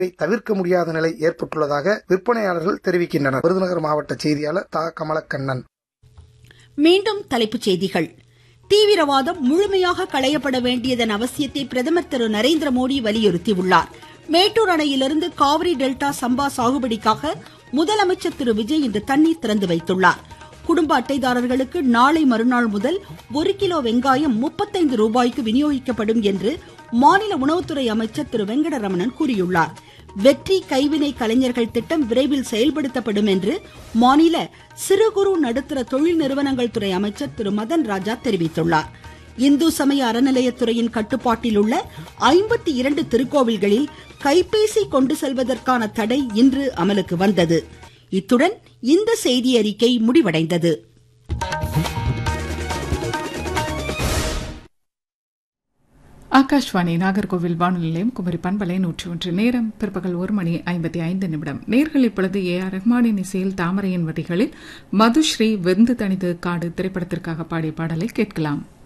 தவிர்க்க முடியாத நிலை ஏற்பட்டுள்ளதாக விற்பனையாளர்கள் தெரிவிக்கின்றனர் விருதுநகர் மாவட்ட செய்தியாளர் தா கமலக்கண்ணன் மீண்டும் தலைப்புச் செய்திகள் தீவிரவாதம் முழுமையாக களையப்பட வேண்டியதன் அவசியத்தை பிரதமர் திரு நரேந்திர மோடி வலியுறுத்தியுள்ளார் மேட்டூர் அணையிலிருந்து காவிரி டெல்டா சம்பா சாகுபடிக்காக முதலமைச்சர் திரு விஜய் இன்று தண்ணீர் திறந்து வைத்துள்ளார் குடும்ப அட்டைதாரர்களுக்கு நாளை மறுநாள் முதல் ஒரு கிலோ வெங்காயம் முப்பத்தைந்து ரூபாய்க்கு விநியோகிக்கப்படும் என்று மாநில உணவுத்துறை அமைச்சர் திரு வெங்கடரமணன் கூறியுள்ளார் வெற்றி கைவினை கலைஞர்கள் திட்டம் விரைவில் செயல்படுத்தப்படும் என்று மாநில சிறு குறு நடுத்தர தொழில் நிறுவனங்கள் துறை அமைச்சர் திரு மதன் ராஜா தெரிவித்துள்ளார் இந்து சமய அறநிலையத்துறையின் கட்டுப்பாட்டில் உள்ள ஐம்பத்தி இரண்டு திருக்கோவில்களில் கைபேசி கொண்டு செல்வதற்கான தடை இன்று அமலுக்கு வந்தது இத்துடன் இந்த செய்தி அறிக்கை முடிவடைந்தது ஆகாஷ்வாணி நாகர்கோவில் வானொலி நிலையம் குமரி பண்பலை நூற்றி ஒன்று நேரம் பிற்பகல் ஒரு மணி ஐம்பத்தி ஐந்து நிமிடம் நேர்கள் இப்பொழுது ஏ ஆர் ரஹ்மானின் இசையில் தாமரையின் வரிகளில் மதுஸ்ரீ வெந்து தனிது காடு திரைப்படத்திற்காக பாடிய பாடலை கேட்கலாம்